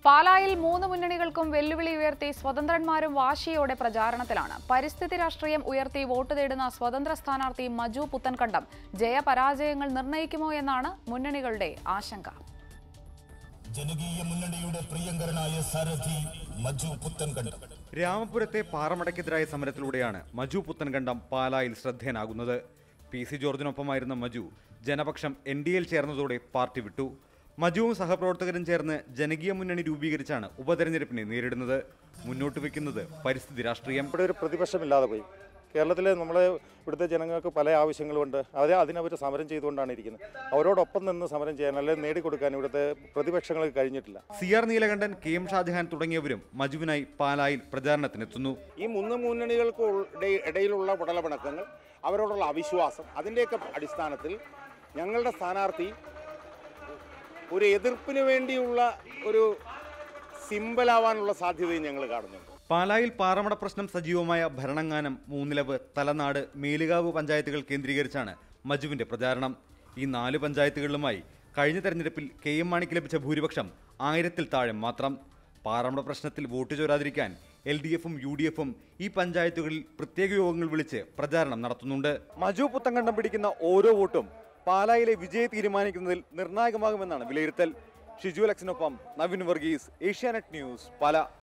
പാലായിൽ മൂന്ന് മുന്നണികൾക്കും വെല്ലുവിളി ഉയർത്തി സ്വതന്ത്രന്മാരും വാശിയോടെ പ്രചാരണത്തിലാണ് പരിസ്ഥിതി രാഷ്ട്രീയം ഉയർത്തി വോട്ട് തേടുന്ന സ്വതന്ത്ര സ്ഥാനാർത്ഥി മജു പുത്തൻകണ്ടം ജയപരാജയങ്ങൾ നിർണ്ണയിക്കുമോ എന്നാണ് മുന്നണികളുടെ ആശങ്ക ജനകീയ മുന്നണിയുടെ പ്രിയങ്കരനായ സാരഥി മജു പുത്തൻകണ്ടം രാമപുരത്തെ പാറമടയ്ക്കെതിരായ സമരത്തിലൂടെയാണ് മജു പുത്തൻകണ്ടം പാലായിൽ ശ്രദ്ധേയനാകുന്നത് പി സി ജോർജിനൊപ്പമായിരുന്ന Maju Janapaksham N D L ചേർന്നതോടെ പാർട്ടി വിട്ടു മജുവും സഹപ്രവർത്തകരും ചേർന്ന് ജനകീയ മുന്നണി രൂപീകരിച്ചാണ് ഉപതെരഞ്ഞെടുപ്പിനെ നേരിടുന്നത് മുന്നോട്ട് വെക്കുന്നത് പരിസ്ഥിതി രാഷ്ട്രീയം ഇവിടെ ഒരു പ്രതിപക്ഷമില്ലാതെ പോയി കേരളത്തിലെ നമ്മളെ ഇവിടുത്തെ ജനങ്ങൾക്ക് പല ആവശ്യങ്ങളുമുണ്ട് അത് അതിനവർ സമരം ചെയ്തുകൊണ്ടാണ് ഇരിക്കുന്നത് അവരോടൊപ്പം നിന്ന് സമരം ചെയ്യാൻ അല്ലെങ്കിൽ നേടിക്കൊടുക്കാൻ ഇവിടുത്തെ പ്രതിപക്ഷങ്ങൾക്ക് കഴിഞ്ഞിട്ടില്ല C R Neelakandan K M Shajahan തുടങ്ങിയവരും മജുവിനായി പാലായിൽ പ്രചാരണത്തിനെത്തുന്നു ഈ മൂന്ന് മുന്നണികൾക്ക് ഉൾ- ഇടയി- ഇടയിലുള്ള ഉടലപിണക്കങ്ങൾ അവരോടുള്ള അവിശ്വാസം അതിൻ്റെയൊക്കെ അടിസ്ഥാനത്തിൽ ഞങ്ങളുടെ സ്ഥാനാർത്ഥി ഒരു എതിർപ്പിന് വേണ്ടിയുള്ള ഒരു സിമ്പലാവാനുള്ള സാധ്യതയും ഞങ്ങൾ കാണുന്നുണ്ട് പാലായിൽ പാറമട പ്രശ്നം സജീവമായ ഭരണങ്ങാനം മൂന്നിലവ് തലനാട് മേലുകാവ് പഞ്ചായത്തുകൾ കേന്ദ്രീകരിച്ചാണ് മജുവിന്റെ പ്രചാരണം ഈ നാല് പഞ്ചായത്തുകളിലുമായി കഴിഞ്ഞ തെരഞ്ഞെടുപ്പിൽ കെ എം മാണിക്ക് ലഭിച്ച ഭൂരിപക്ഷം ആയിരത്തിൽ താഴെ മാത്രം പാറമട പ്രശ്നത്തിൽ വോട്ട് ചോരാതിരിക്കാൻ എൽ ഡി എഫും യു ഡി എഫും ഈ പഞ്ചായത്തുകളിൽ പ്രത്യേക യോഗങ്ങൾ വിളിച്ച് പ്രചാരണം നടത്തുന്നുണ്ട് മജു പുത്തങ്കണ്ടം പിടിക്കുന്ന ഓരോ വോട്ടും പാലായിലെ വിജയം തീരുമാനിക്കുന്നതിൽ നിർണായകമാകുമെന്നാണ് വിലയിരുത്തൽ ഷിജു ലക്സിനൊപ്പം നവീൻ വർഗീസ് ഏഷ്യാനെറ്റ് ന്യൂസ് പാല